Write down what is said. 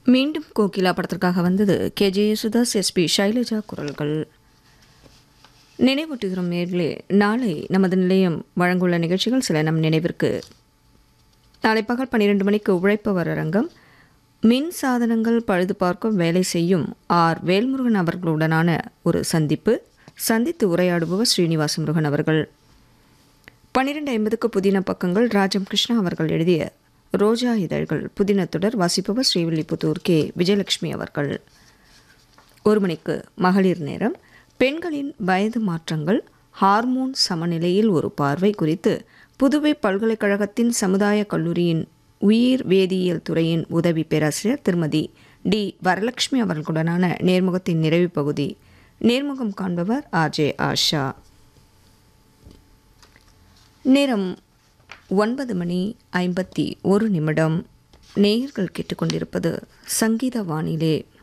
மீண்டும் கோகிலா படத்திற்காக வந்தது K J Yesudas SP Sailaja குரல்கள் நினைவூட்டுகிறோம் நேர்களே நாளை நமது நிலையம் வழங்குள்ள நிகழ்ச்சிகள் சில நம் நினைவிற்கு நாளை பகல் பன்னிரண்டு மணிக்கு உழைப்பவர் அரங்கம் மின் சாதனங்கள் பழுது பார்க்கும் வேலை செய்யும் ஆர் வேல்முருகன் அவர்களுடனான ஒரு சந்திப்பு சந்தித்து உரையாடுபவர் ஸ்ரீனிவாச முருகன் அவர்கள் பன்னிரெண்டு ஐம்பதுக்கு புதின பக்கங்கள் ராஜம் கிருஷ்ணா அவர்கள் எழுதிய ரோஜா இதழ்கள் புதின தொடர் வாசிப்பவர் ஸ்ரீவில்லிபுத்தூர் கே விஜயலட்சுமி அவர்கள் ஒரு மணிக்கு மகளிர் நேரம் பெண்களின் வயது மாற்றங்கள் ஹார்மோன் சமநிலையில் ஒரு பார்வை குறித்து புதுவை பல்கலைக்கழகத்தின் சமுதாய கல்லூரியின் உயிர் வேதியியல் துறையின் உதவி பேராசிரியர் திருமதி டி வரலட்சுமி அவர்களுடனான நேர்முகத்தின் நிறைவு பகுதி நேர்முகம் காண்பவர் ஆர்ஜே ஆஷா நேரம் ஒன்பது மணி ஐம்பத்தி ஒரு நிமிடம் நேயர்கள் கேட்டுக்கொண்டிருப்பது சங்கீத வானிலே